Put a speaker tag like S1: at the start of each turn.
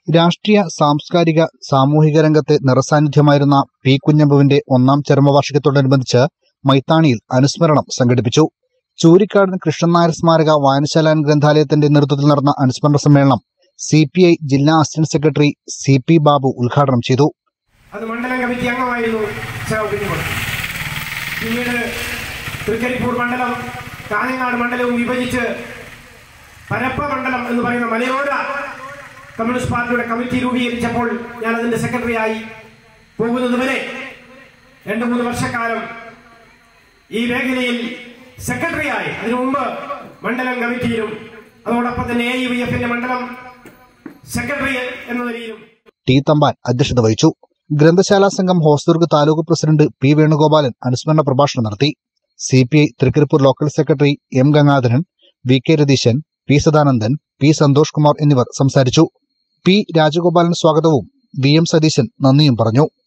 S1: രാഷ്ട്രീയ സാംസ്കാരിക സാമൂഹിക രംഗത്തെ നിറസാന്നിധ്യമായിരുന്ന പി കുഞ്ഞമ്പുവിന്റെ ഒന്നാം ചരമവാർഷികത്തോടനുബന്ധിച്ച് മൈത്താണിയിൽ അനുസ്മരണം സംഘടിപ്പിച്ചു ചൂരിക്കാടൻ കൃഷ്ണൻ നായർ സ്മാരക വായനശാല ഗ്രന്ഥാലയത്തിന്റെ നേതൃത്വത്തിൽ നടന്ന അനുസ്മരണ സമ്മേളനം സി പി ഐ ജില്ലാ assistant secretary C P Babu ഉദ്ഘാടനം ചെയ്തു
S2: അത് മണ്ഡലം കമ്മിറ്റി അംഗമായിരുന്നു സഖാവ് കുഞ്ഞുമോൻ പിന്നീട് തൃക്കരിപ്പൂർ മണ്ഡലം കാഞ്ഞങ്ങാട് മണ്ഡലവും വിഭജിച്ച് പരപ്പ മണ്ഡലം എന്ന് പറയുന്ന മലയോര കമ്മ്യൂണിസ്റ്റ് പാർട്ടിയുടെ കമ്മിറ്റി രൂപീകരിച്ചപ്പോൾ ഞാൻ അതിന്റെ സെക്രട്ടറിയായി പോകുന്നത് വരെ രണ്ട് മൂന്ന് വർഷക്കാലം ഈ മേഖലയിൽ സെക്രട്ടറിയായി അതിനു മുമ്പ് മണ്ഡലം കമ്മിറ്റിയിലും അതോടൊപ്പം തന്നെ എ യു വി എഫിന്റെ മണ്ഡലം സെക്രട്ടറി എന്ന നിലയിലും
S1: ടി തമ്പാൻ അധ്യക്ഷത വഹിച്ചു ഗ്രന്ഥശാലാ സംഘം ഹോസ്ദുർഗ് താലൂക്ക് പ്രസിഡന്റ് പി വേണുഗോപാലൻ അനുസ്മരണ പ്രഭാഷണം നടത്തി C P I Thrikaripur local secretary M Gangadharan V K Ratheeshan P Sadanandan P Santhosh Kumar എന്നിവർ സംസാരിച്ചു പി രാജഗോപാലൻ സ്വാഗതവും വി എം സതീശൻ നന്ദിയും പറഞ്ഞു